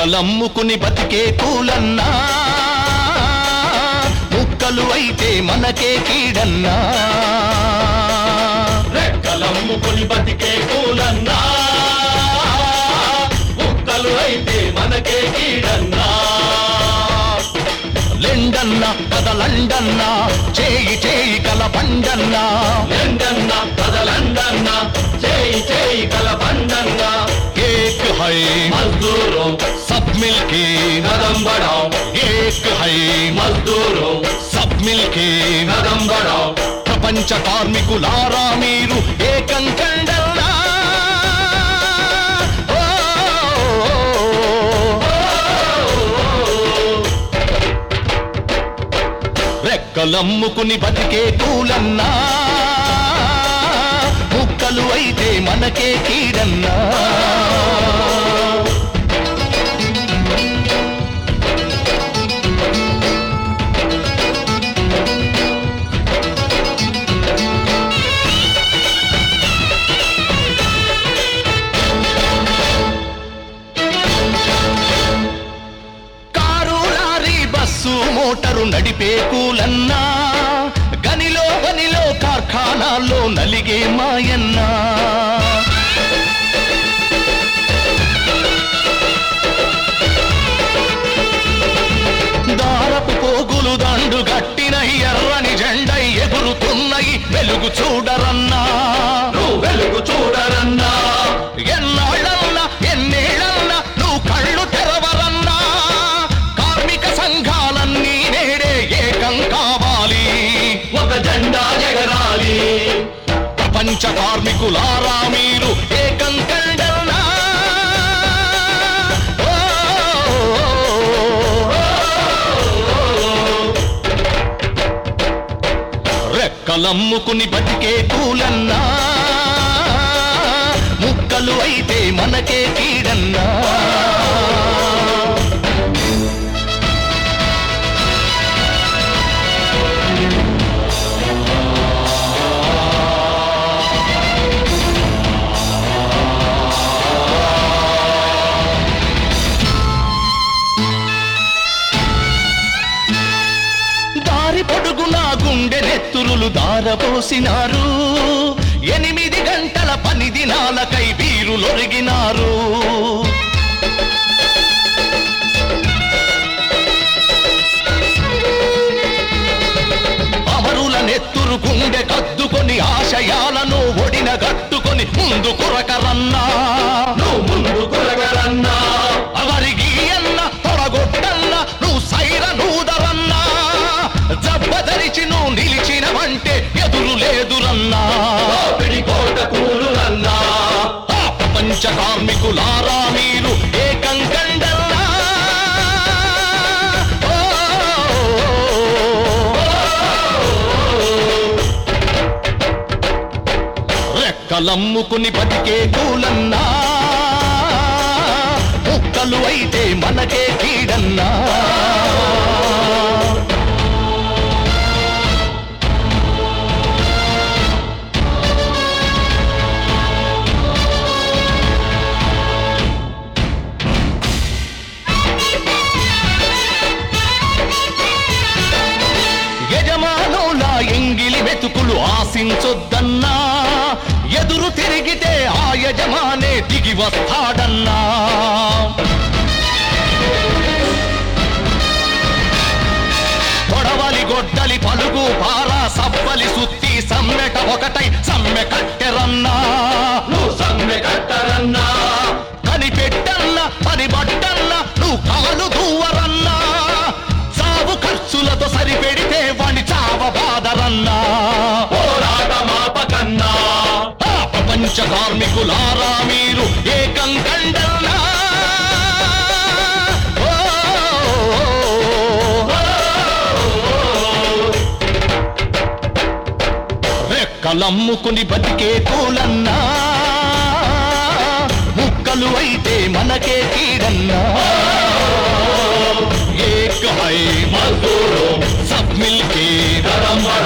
రెక్కలమ్ముకుని బతికే కూలన్నా ముక్కలు అయితే మనకే కీడన్నా రెక్కలమ్ముకుని బతికే కూలన్నా ముక్కలు అయితే మనకే కీడన్నా లెండన్న కదలండన్న చేయి చేయి కల బండన్నా ఎండన్న కదలండన్న చేయి చేయి కలబండన్న ఏక్ హై మజ్దూరు సబ్ మిల్కే కదం బడాం ఏక్ హై మజ్దూరు సబ్ మిల్కే కదం బడాం ప్రపంచ కార్మికులారా మీరు ఏకం కండల్నా ఓ, రెక్కలమ్ముకుని బతికే కూలన్నా ముక్కలు అయితే మనకే కీడన్నా కారు లారీ బస్సు మోటారు నడిపే కూలన్నా గనిలో వనిలో కార్ఖానాల్లో నలిగే మాయన్నా దారపు పోగులు దండు గట్టిన ఎర్రని జెండ ఎగురుతున్నయి వెలుగు చూడరన్నా నువ్వు వెలుగు చూడరన్నా ఎన్నాళ్ళన్నా ఎన్నేళ్ళన్నా నువ్వు కళ్ళు తెరవరన్నా కార్మిక సంఘాలన్నీ నేడే ఏకం కావాలి ఒక జెండా ఎగరాలి ప్రపంచ కార్మికులారా మీరు ఏకం కండల్నా ఓ, రెక్కలమ్ముకుని బతికే కూలన్నా ముక్కలు అయితే మనకే కీడన్నా దారి పొడుగున గుండె నెత్తురులు దారపోసినారు ఎనిమిది గంటల పని దినాలకై వీరులొరిగినారు అమరుల నెత్తురు గుండె కద్దుకొని ఆశయాలను ఒడిన గట్టుకొని ముందు కొరకరన్నా నువ్వు ముందు కొరగరన్నా అవరికి అన్న తొడగొట్టన్న నువ్వు సైర నూదరన్నా జబ్బదరిచి నువ్వు నిలిచినవంటే ఎదురు లేదురన్నా దోపిడి కోట కూలురన్నా ఆ ప్రపంచ కార్మికులారా మీరు ఏకం కండల్నా ఓ, రెక్కలమ్ముకుని బతికే కూలన్నా ముక్కలు అయితే మనకే కీడన్నా యజమానుల ఎంగిలి వెతుకులు ఆశించొద్దన్నా ఎదురు తిరిగితే ఆ యజమానే దిగి వస్తాడన్నా పొడవలి గొడ్డలి పలుగు పారా సవ్వలి సుత్తి సమ్మెట ఒకటై సమ్మె కట్టెరన్నా నువ్వు సమ్మె కట్టరన్నా కనిపెట్టన్నా పని బట్టన్నా నువ్వు కాలు దూవరన్నా చావు ఖర్చులతో సరిపెడితే వాణి చావ బాధరన్నా పోరాట మాపకన్నా ఆ ప్రపంచ కార్మికులారా మీరు ఏకం కండల్నా ఓ, రెక్కలమ్ముకుని బతికే కూలన్నా ముక్కలు అయితే మనకే కీడన్నా ఏక్ హై మజ్దూరు सब मिलके కదం